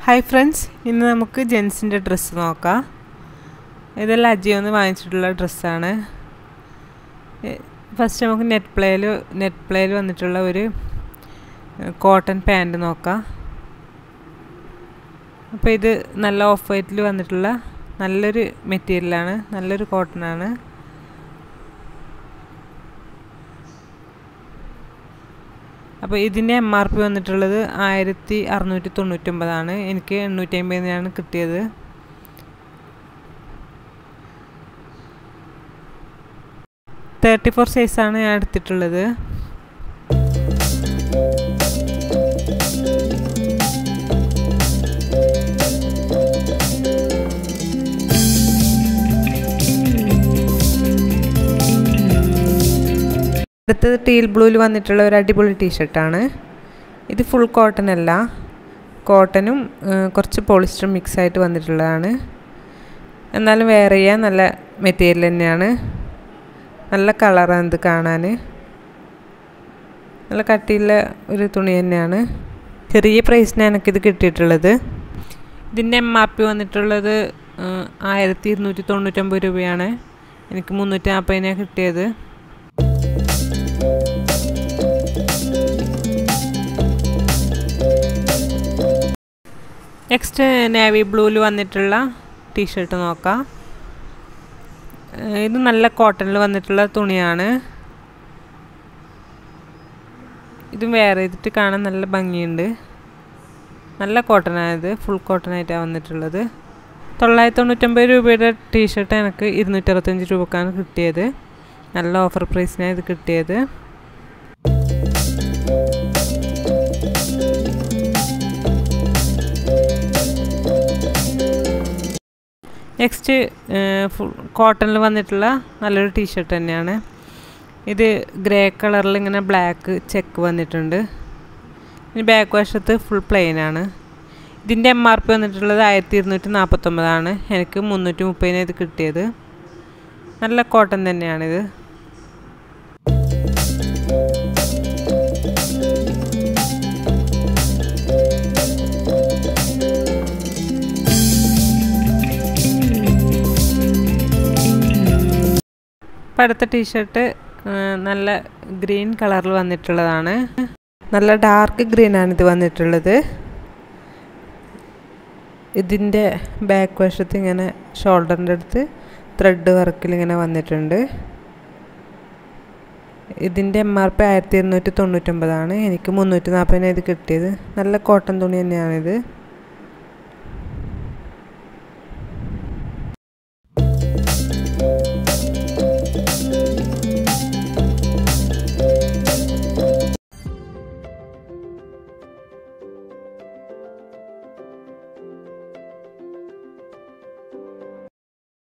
hi friends ഇന്ന് നമുക്ക് ജെൻസിൻ്റെ dress നോക്കാം ഇതെല്ലാം അജിയോന്ന് വാങ്ങിച്ചിട്ടുള്ള ഡ്രസ്സാണ് ഫസ്റ്റ് നമുക്ക് നെറ്റ് പ്ലേയിൽ നെറ്റ് പ്ലേയിൽ വന്നിട്ടുള്ള ഒരു കോട്ടൺ പാൻറ് നോക്കാം അപ്പോൾ ഇത് നല്ല ഓഫ് വൈറ്റിൽ വന്നിട്ടുള്ള നല്ലൊരു മെറ്റീരിയലാണ് നല്ലൊരു കോട്ടണാണ് അപ്പോൾ ഇതിൻ്റെ എം ആർ പി വന്നിട്ടുള്ളത് ആയിരത്തി അറുന്നൂറ്റി തൊണ്ണൂറ്റൊമ്പതാണ് എനിക്ക് എണ്ണൂറ്റി അമ്പതിനാണ് കിട്ടിയത് തേർട്ടി ഫോർ സൈസാണ് ഞാൻ എടുത്തിട്ടുള്ളത് അടുത്തത് ടീൽ ബ്ലൂവിൽ വന്നിട്ടുള്ള ഒരു അടിപൊളി ടീഷർട്ടാണ് ഇത് ഫുൾ കോട്ടൺ അല്ല കോട്ടനും കുറച്ച് പോളിസ്റ്റർ മിക്സ് ആയിട്ട് വന്നിട്ടുള്ളതാണ് എന്നാലും വേറെ ചെയ്യാൻ നല്ല മെറ്റീരിയൽ തന്നെയാണ് നല്ല കളറാണ് ഇത് കാണാൻ നല്ല കട്ടിയുള്ള ഒരു തുണി തന്നെയാണ് ചെറിയ പ്രൈസിനാണ് എനിക്കിത് കിട്ടിയിട്ടുള്ളത് ഇതിൻ്റെ എം ആർ പി വന്നിട്ടുള്ളത് ആയിരത്തി ഇരുന്നൂറ്റി തൊണ്ണൂറ്റൊമ്പത് രൂപയാണ് എനിക്ക് മുന്നൂറ്റി നാൽപ്പതിനാണ് കിട്ടിയത് നെക്സ്റ്റ് നേവി ബ്ലൂവിൽ വന്നിട്ടുള്ള ടീഷർട്ട് നോക്കാം ഇത് നല്ല കോട്ടണിൽ വന്നിട്ടുള്ള തുണിയാണ് ഇതും വേറെ ചെയ്തിട്ട് കാണാൻ നല്ല ഭംഗിയുണ്ട് നല്ല കോട്ടണായത് ഫുൾ കോട്ടൺ ആയിട്ടാണ് വന്നിട്ടുള്ളത് തൊള്ളായിരത്തി തൊണ്ണൂറ്റൊമ്പത് രൂപയുടെ ടീഷർട്ട് എനിക്ക് ഇരുന്നൂറ്ററുപത്തഞ്ച് രൂപക്കാണ് കിട്ടിയത് നല്ല ഓഫർ പ്രൈസിനാണ് ഇത് കിട്ടിയത് നെക്സ്റ്റ് ഫുൾ കോട്ടണിൽ വന്നിട്ടുള്ള നല്ലൊരു ടീഷർട്ട് തന്നെയാണ് ഇത് ഗ്രേ കളറിൽ ഇങ്ങനെ ബ്ലാക്ക് ചെക്ക് വന്നിട്ടുണ്ട് ഇനി ബാക്ക് വശത്ത് ഫുൾ പ്ലെയിൻ ആണ് ഇതിൻ്റെ എം ആർ പി വന്നിട്ടുള്ളത് ആയിരത്തി ഇരുന്നൂറ്റി നാൽപ്പത്തൊമ്പതാണ് എനിക്ക് മുന്നൂറ്റി മുപ്പതിന് ഇത് കിട്ടിയത് നല്ല കോട്ടൺ തന്നെയാണിത് ഇപ്പം അടുത്ത ടീഷർട്ട് നല്ല ഗ്രീൻ കളറിൽ വന്നിട്ടുള്ളതാണ് നല്ല ഡാർക്ക് ഗ്രീനാണ് ഇത് വന്നിട്ടുള്ളത് ഇതിൻ്റെ ബാക്ക് വശത്ത് ഇങ്ങനെ ഷോൾഡറിൻ്റെ അടുത്ത് ത്രെഡ് വർക്കിൽ ഇങ്ങനെ വന്നിട്ടുണ്ട് ഇതിൻ്റെ എം ആർ പി ആയിരത്തി ഇരുന്നൂറ്റി തൊണ്ണൂറ്റൊമ്പതാണ് എനിക്ക് മുന്നൂറ്റി നാൽപ്പതിനാണ് ഇത് കിട്ടിയത് നല്ല കോട്ടൺ തുണി തന്നെയാണിത്